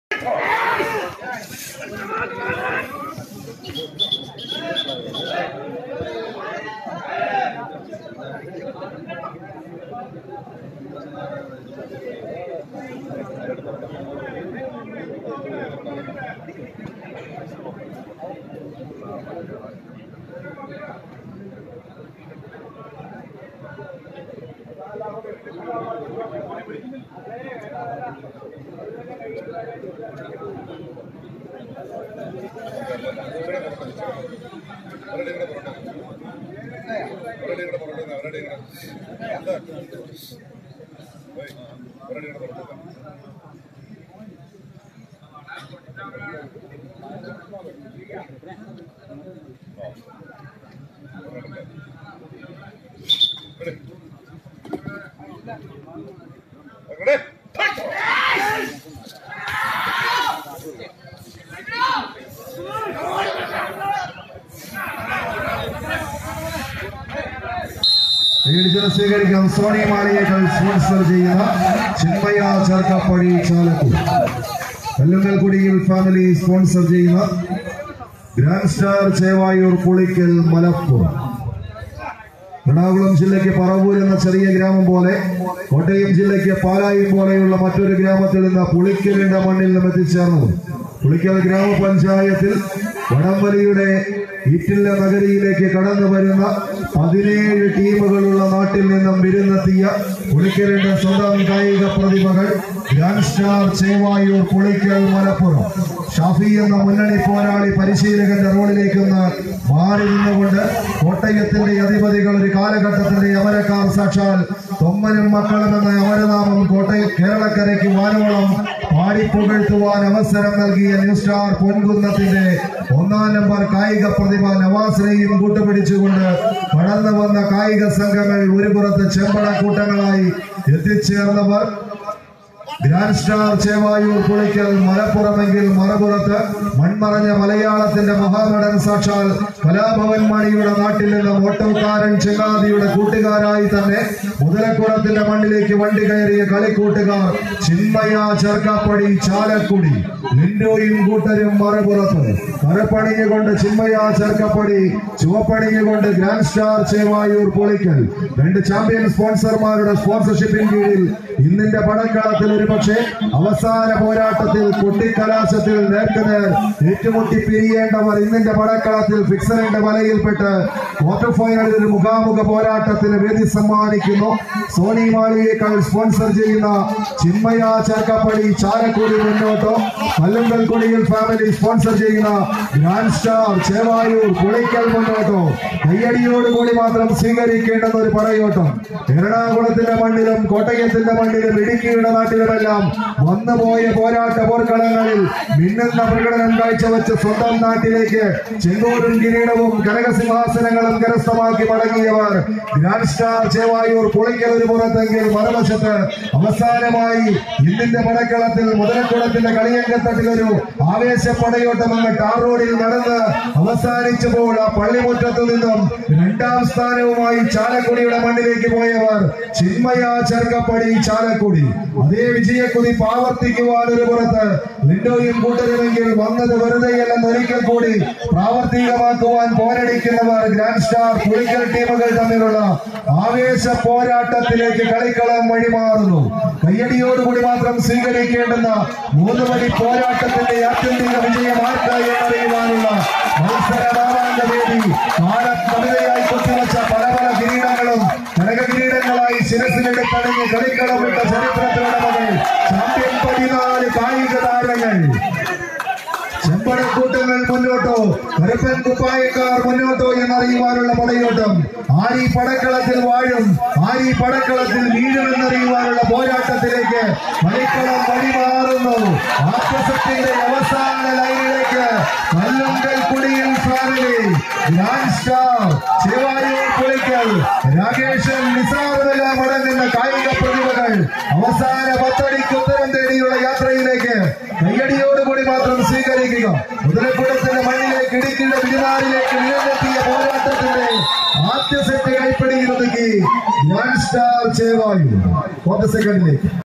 മേടിച്ചത് സ്വീകരിക്കാം Sony Maliyekkal sponsor ചെയ്യുന്ന ചിന്മയ ചേർക്കപ്പഴി ചാലക്കൂർ കല്ലുങ്ങൽക്കുടിയിൽ ഫാമിലി സ്പോൺസർ ചെയ്യുന്ന ഗ്രാൻഡ് സ്റ്റാർ ചേവായൂർ പുളിക്കൽ മലപ്പുറം എറണാകുളം ജില്ലയ്ക്ക് പറവൂർ എന്ന ചെറിയ ഗ്രാമം പോലെ കോട്ടയം ജില്ലയ്ക്ക് പാലായും പോലെയുള്ള മറ്റൊരു ഗ്രാമത്തിൽ നിന്ന് പുളിക്കലിന്റെ മണ്ണിൽ നിന്നും എത്തിച്ചേർന്നു പുളിക്കൽ ഗ്രാമപഞ്ചായത്തിൽ വടംവലിയുടെ ഈറ്റില്ല നഗരിയിലേക്ക് കടന്നു വരുന്ന പതിനേഴ് ടീമുകളുള്ള നാട്ടിൽ നിന്നും വിരുന്നെത്തിയ പുളിക്കലിന്റെ സ്വന്തം കായിക പ്രതിഭകൾ ഗ്രാൻഡ് സ്റ്റാർ ചേവായൂർ പുളിക്കൽ മലപ്പുറം ഷാഫി എന്ന മുന്നണി പോരാളി പരിശീലകന്റെ റോളിലേക്ക് ഒന്ന് മാറി നിന്നുകൊണ്ട് കോട്ടയത്തിന്റെ അധിപതികൾ ഒരു കാലഘട്ടത്തിന്റെ അമരക്കാർ സാക്ഷാൽ തൊമ്മനും മക്കളും എന്ന അമരനാമം കോട്ടയം കേരളക്കരയ്ക്ക് വാനോളം പാടിപ്പുകഴ്ത്തുവാൻ അവസരം നൽകിയ ന്യൂ സ്റ്റാർ പൊൻകുന്നത്തിന്റെ ഒന്നാം നമ്പർ കായിക പ്രതിഭ നവാസിനെയും കൂട്ടുപിടിച്ചുകൊണ്ട് കടന്നു വന്ന കായിക സംഘങ്ങൾ ഒരു പുറത്ത് ചെമ്പട കൂട്ടങ്ങളായി എത്തിച്ചേർന്നവർ ഗ്രാൻഡ് സ്റ്റാർ ചേവായൂർ പുളിക്കൽ മലപ്പുറമെങ്കിൽ മറുപുറത്ത് മൺമറഞ്ഞ മലയാളത്തിന്റെ മഹാനടൻ സാക്ഷാൽ കലാഭവൻ മണിയുടെ നാട്ടിൽ നിന്ന് ഓട്ടോക്കാരൻ ചെങ്ങാതിയുടെ കൂട്ടുകാരായി തന്നെ മുതലക്കുളത്തിന്റെ മണ്ണിലേക്ക് വണ്ടി കയറിയ കളിക്കൂട്ടുകാർ ചിന്മയ ചെർക്കാപ്പടി ചാലക്കുടി ലിൻഡോയും കൂട്ടരും മറുപുറത്ത് കറുപ്പണിഞ്ഞുകൊണ്ട് ചിന്മയ ചെർക്കപ്പടി ചുവപ്പണിഞ്ഞുകൊണ്ട് ഗ്രാൻഡ് സ്റ്റാർ ചേവായൂർ പുളിക്കൽ രണ്ട് ചാമ്പ്യൻ സ്പോൺസർമാരുടെ സ്പോൺസർഷിപ്പിൻ കീഴിൽ ഇന്നിന്റെ പടക്കളത്തിൽ ഒരു പക്ഷേ അവസാന പോരാട്ടത്തിൽ കുട്ടിക്കലാശത്തിൽ നേർക്കുനേർ ഏറ്റുമുട്ടി പിരിയേണ്ടവർ ഇന്നിന്റെ പടക്കളത്തിൽ ഫിക്സറിന്റെ വലയിൽപ്പെട്ട് ക്വാർട്ടർ ഫൈനലിൽ ഒരു മുഖാമുഖ പോരാട്ടത്തിന് വേദി സമ്മാനിക്കുന്നു സോണി മാളിയേക്കാൾ സ്പോൺസർ ചെയ്യുന്ന ചിന്മയ ചേർക്കപ്പടി ചാലക്കുടി മുന്നോട്ടോ കല്ലുങ്കൽ കൊടിയിൽ ഫാമിലി സ്പോൺസർ ചെയ്യുന്ന ഗ്രാൻഡ് സ്റ്റാർ ചേവായൂർ പുളിക്കൽ മുന്നോട്ടോ കയ്യടിയോടുകൂടി മാത്രം സ്വീകരിക്കേണ്ടുന്ന ഒരു പടയോട്ടം എറണാകുളത്തിന്റെ മണ്ണിലും കോട്ടയത്തിന്റെ മണ്ണിലും ഇടുക്കിയുടെ നാട്ടിലുമെല്ലാം വന്നുപോയ പോരാട്ട പോർക്കളങ്ങളിൽ മിന്നുന്ന പ്രകടനം കാഴ്ചവെച്ച് സ്വന്തം നാട്ടിലേക്ക് ചെങ്കോടും കിരീടവും കനകസിംഹാസനങ്ങളും കരസ്ഥമാക്കി മടങ്ങിയവർ ഗ്രാൻഡ് സ്റ്റാർ ചേവായൂർ പുളിക്കൽ ഒരു പുറത്തെങ്കിൽ മറുവശത്ത് അവസാനമായി ഇന്നിന്റെ പടക്കളത്തിൽ മുതലക്കുളത്തിന്റെ കളിയങ്കത്തട്ടിൽ ഒരു ആവേശ പടയോട്ടം അങ്ങ് ടാർ റോഡിൽ നടന്ന് അവസാനിച്ചപ്പോൾ ആ പള്ളിമുറ്റത്തു നിന്നും രണ്ടാം സ്ഥാനവുമായി ചാലക്കുടിയുടെ മണ്ണിലേക്ക് പോയവർ ചിന്മയ ചെറുക്കപ്പടി ചാലക്കുടി അതേ വിജയക്കുതി പാവർത്തിക്കുവാൻ ഒരു പുറത്ത് ലിൻഡോയും കൂട്ടരുമെങ്കിൽ വന്നത് വെറുതെയല്ലെന്ന് ഒരിക്കൽ കൂടി പ്രാവർത്തികമാക്കുവാൻ പോരടിക്കുന്നവർ ഗ്രാൻഡ് സ്റ്റാർ പുളിക്കൽ ടീമുകൾ തമ്മിലുള്ള ആവേശ പോരാട്ടത്തിലേക്ക് കളിക്കളം വഴിമാറുന്നു കയ്യടിയോടുകൂടി മാത്രം സ്വീകരിക്കേണ്ടുന്ന മൂന്ന് മണി പോരാട്ടത്തിന്റെ ആത്യന്തിക വിജയം ആർക്കായി എന്നറിയുവാനുള്ള മത്സരമാവാന്റെ വേദി കവിതയായി കുത്തിവച്ച പല പല കിരീടങ്ങളും കനക കിരീടങ്ങളായി ശിരസിലെടുത്തണിഞ്ഞ് കളിക്കളം വിട്ട ചരിത്രത്തിലുടമകൾ ചാമ്പ്യൻ പതിനാല് കായിക താരങ്ങൾ ചെമ്പടക്കൂട്ടങ്ങൾ മുന്നോട്ടോ കരുപ്പൻ കുപ്പായക്കാർ മുന്നോട്ടോ എന്നറിയുവാനുള്ള പടയോട്ടം ആരി പടക്കളത്തിൽ വാഴും ആരി പടക്കളത്തിൽ വീഴുമെന്നറിയുവാനുള്ള പോരാട്ടത്തിലേക്ക് കളിക്കളം വഴിമാറുന്നു ആത്മശക്തിയുടെ അവസാന ലൈനിലേക്ക് കല്ലുങ്കൽ കുടിയിൽ family grand star Chevayur Pulikkal രാകേഷൻ നിസാറുമെല്ലാം അടങ്ങുന്ന കായിക പ്രതിഭകൾ അവസാന പത്തടിക്ക് ഉത്തരം തേടിയുള്ള യാത്രയിലേക്ക് കയ്യടിയോടുകൂടി മാത്രം സ്വീകരിക്കുക മുതലക്കുടത്തിന്റെ മണ്ണിലേക്ക് ഇടുക്കിയുടെ പിടിനാറിലേക്ക് വീണ്ടെത്തിയ പോരാട്ടത്തിന്റെ ആദ്യ സെറ്റ് കൈപ്പിടിയിൽ ഒതുക്കി ഗ്രാൻഡ് സ്റ്റാർ ചേവായു പത്ത് സെക്കൻഡിലേക്ക്